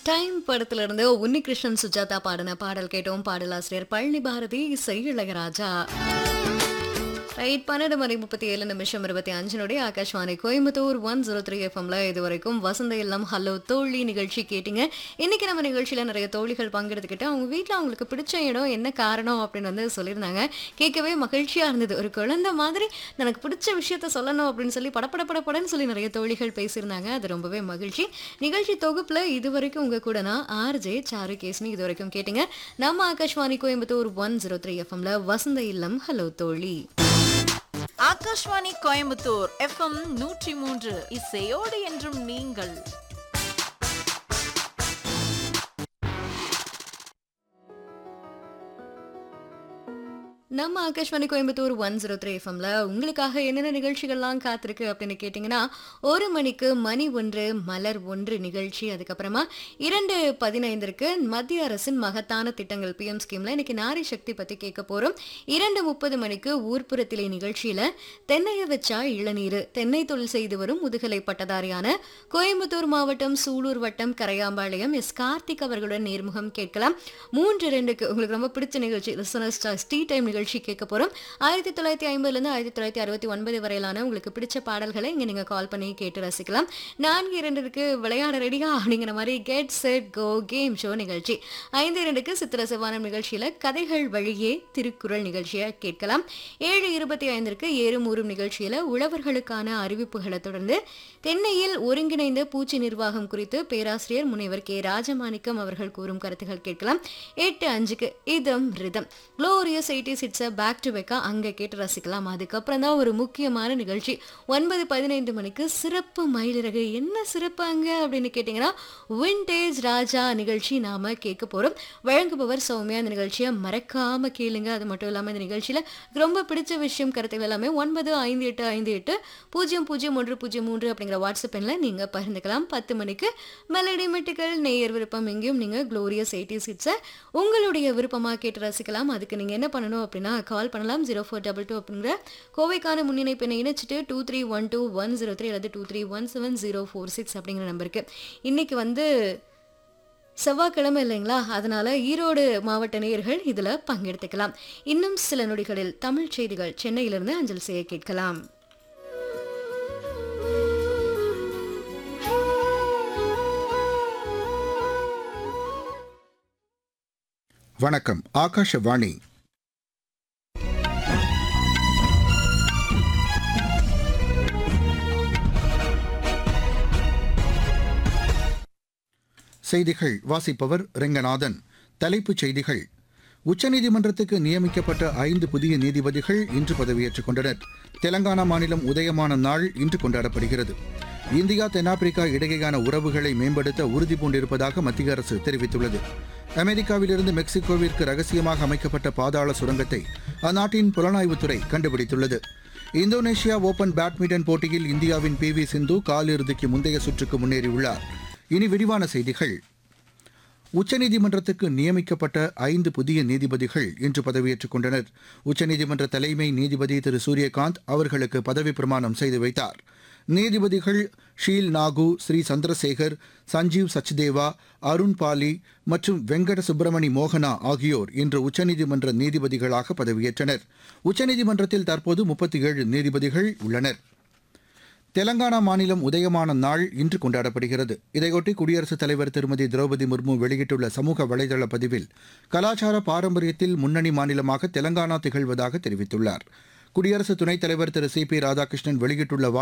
time படத்துல இருந்து உன்னிகிருஷ்ணன் சுஜாதா பாடின பாடல் கேட்டோம் பாடலாசிரியர் பழனி பாரதி இசை இளையராஜா ரைட் பன்னெண்டு மணி முப்பத்தி ஏழு நிமிஷம் இருபத்தி அஞ்சினுடைய Akashvani Coimbatore one zero three எஃப்எம்ல இது வரைக்கும் வசந்த இல்லம் ஹலோ தோழி நிகழ்ச்சி கேட்டீங்க இன்னைக்கு நம்ம நிகழ்ச்சியில நிறைய தோழிகள் பங்கெடுத்துக்கிட்டு அவங்க வீட்டில் அவங்களுக்கு பிடிச்ச இடம் என்ன காரணம் அப்படின்னு வந்து சொல்லியிருந்தாங்க கேட்கவே மகிழ்ச்சியா இருந்தது ஒரு குழந்தை மாதிரி எனக்கு பிடிச்ச விஷயத்த சொல்லணும் அப்படின்னு சொல்லி படப்பட படப்படன்னு சொல்லி நிறைய தோழிகள் பேசியிருந்தாங்க அது ரொம்பவே மகிழ்ச்சி நிகழ்ச்சி தொகுப்புல இது வரைக்கும் உங்க கூட நான் ஆர்ஜே சாரு கேஸ்னி இது வரைக்கும் கேட்டீங்க நம்ம Akashvani Coimbatore one zero three எஃப்எம்ல வசந்த இல்லம் ஹலோ தோழி ஆகாஷ்வாணி கோயம்புத்தூர் எஃப்எம் நூற்றி மூன்று இசையோடு என்றும் நீங்கள் நம்ம Akashvani Coimbatore one zero three எஃப்எம்ல உங்களுக்காக என்னென்ன நிகழ்ச்சிகள்லாம் காத்திருக்கு அப்படின்னு கேட்டிங்கன்னா ஒரு மணிக்கு மணி ஒன்று மலர் ஒன்று நிகழ்ச்சி அதுக்கப்புறமா இரண்டு பதினைந்திற்கு மத்திய அரசின் மகத்தான திட்டங்கள் பிஎம் ஸ்கீம்ல இன்னைக்கு நாரி சக்தி பத்தி கேட்க போறோம் இரண்டு முப்பது மணிக்கு ஊர்ப்புறத்திலே நிகழ்ச்சியில தென்னைய வச்சா இளநீர் தென்னை தொழில் செய்து வரும் முதுகலை பட்டதாரியான கோயம்புத்தூர் மாவட்டம் சூலூர் வட்டம் கரையாம்பாளையம் எஸ் கார்த்திக் அவர்களுடன் நேர்முகம் கேட்கலாம் மூன்று ரெண்டுக்கு உங்களுக்கு ரொம்ப பிடிச்ச நிகழ்ச்சி லிசனர்ஸ் சாய்ஸ் டீ டைம் நிகழ்ச்சி கேட்க போறோம் ஆயிரத்தி தொள்ளாயிரத்தி ஐம்பதுலேருந்து ஆயிரத்தி தொள்ளாயிரத்தி அறுபத்தி ஒன்பது வரையிலான உங்களுக்கு பிடிச்ச பாடல்களை இங்கே நீங்கள் கால் பண்ணி கேட்டு ரசிக்கலாம் நான்கு இரண்டுக்கு விளையாட ரெடியா அப்படிங்கிற மாதிரி get set go game show நிகழ்ச்சி ஐந்து இரண்டுக்கு சித்திர சிவானம் நிகழ்ச்சியில் கதைகள் வழியே திருக்குறள் நிகழ்ச்சியை கேட்கலாம் ஏழு இருபத்தி ஐந்திற்கு ஏறும் ஊறும் நிகழ்ச்சியில் உழவர்களுக்கான அறிவிப்புகளை தொடர்ந்து தென்னையில் ஒருங்கிணைந்த பூச்சி நிர்வாகம் குறித்து பேராசிரியர் முனைவர் கே ராஜமாணிக்கம் அவர்கள் கூறும் கருத்துகள் கேட்கலாம் எட்டு அஞ்சுக்கு இதம் rhythm glorious eighties it's back to பேக்கா அங்கே கேட்டு ரசிக்கலாம் அதுக்கப்புறம் தான் ஒரு முக்கியமான நிகழ்ச்சி ஒன்பது பதினைந்து மணிக்கு சிறப்பு மயிலிறகு என்ன சிறப்பு அங்கே அப்படின்னு கேட்டிங்கன்னா விண்டேஜ் ராஜா நிகழ்ச்சி நாம கேட்க போகிறோம் வழங்குபவர் சௌமியா இந்த நிகழ்ச்சியை மறக்காம கேளுங்க அது மட்டும் இல்லாமல் இந்த நிகழ்ச்சியில் ரொம்ப பிடிச்ச விஷயம் கருத்துக்கள் எல்லாமே ஒன்பது ஐந்து எட்டு ஐந்து எட்டு பூஜ்ஜியம் பூஜ்ஜியம் ஒன்று பூஜ்ஜியம் மூன்று அப்படிங்கிற வாட்ஸ்அப் எண்ணில் நீங்கள் பகிர்ந்துக்கலாம் பத்து மணிக்கு மெலடி மெட்டுக்கள் நேயர் விருப்பம் எங்கேயும் நீங்கள் க்ளோரியஸ் எயிட்டி சிட்ஸை உங்களுடைய விருப்பமாக கேட்டு ரசிக்கலாம் அதுக்கு நீங்கள் என்ன பண்ணணும் அப்படின்னா கால் பண்ணலாம் ஜீரோ ஃபோர் டபுள் டூ அப்படிங்கிற கோவைக்கான முன்னிணைப்பெண்ணை இணைச்சிட்டு two three one two one zero three அல்லது two three one seven zero four six அப்படிங்கிற நம்பருக்கு இன்னைக்கு வந்து செவ்வாய்க்கிழமை இல்லைங்களா அதனால ஈரோடு மாவட்ட நேயர்கள் இதுல பங்கெடுத்துக்கலாம் இன்னும் சில நொடிகளில் தமிழ் செய்திகள் சென்னையிலிருந்து அஞ்சல் செய்ய கேட்கலாம் வணக்கம் ஆகாஷவாணி செய்திகள் வாசிப்பவர் ரெங்கநாதன் தலைப்புச் செய்திகள் உச்சநீதிமன்றத்துக்கு நியமிக்கப்பட்ட ஐந்து புதிய நீதிபதிகள் இன்று பதவியேற்றுக் கொண்டனர் தெலங்கானா மாநிலம் உதயமான நாள் இன்று கொண்டாடப்படுகிறது இந்தியா தென்னாப்பிரிக்கா இடையேயான உறவுகளை மேம்படுத்த உறுதி பூண்டிருப்பதாக மத்திய அரசு தெரிவித்துள்ளது அமெரிக்காவிலிருந்து மெக்சிகோவிற்கு ரகசியமாக அமைக்கப்பட்ட பாதாள சுரங்கத்தை அந்நாட்டின் புலனாய்வுத்துறை கண்டுபிடித்துள்ளது இந்தோனேஷியா ஓபன் பேட்மிண்டன் போட்டியில் இந்தியாவின் பி வி சிந்து காலிறுதிக்கு முந்தைய சுற்றுக்கு முன்னேறியுள்ளார் இனி விரிவான செய்திகள் உச்சநீதிமன்றத்துக்கு நியமிக்கப்பட்ட ஐந்து புதிய நீதிபதிகள் இன்று பதவியேற்றுக் கொண்டனர் உச்சநீதிமன்ற தலைமை நீதிபதி திரு சூரியகாந்த் அவர்களுக்கு பதவி பிரமாணம் செய்து வைத்தார் நீதிபதிகள் ஷீல் நாகு ஸ்ரீ சந்திரசேகர் சஞ்சீவ் சச்தேவா அருண் பாலி மற்றும் வெங்கட சுப்பிரமணி மோகனா ஆகியோர் இன்று உச்சநீதிமன்ற நீதிபதிகளாக பதவியேற்றனர் உச்சநீதிமன்றத்தில் தற்போது முப்பத்தி ஏழு நீதிபதிகள் உள்ளனர் தெலங்கானா மாநிலம் உதயமான நாள் இன்று கொண்டாடப்படுகிறது இதையொட்டி குடியரசுத் தலைவர் திருமதி திரௌபதி முர்மு வெளியிட்டுள்ள சமூக வலைதள பதிவில் கலாச்சார பாரம்பரியத்தில் முன்னணி மாநிலமாக தெலங்கானா திகழ்வதாக தெரிவித்துள்ளார் குடியரசு துணைத் தலைவர் திரு சி பி ராதாகிருஷ்ணன் வெளியிட்டுள்ள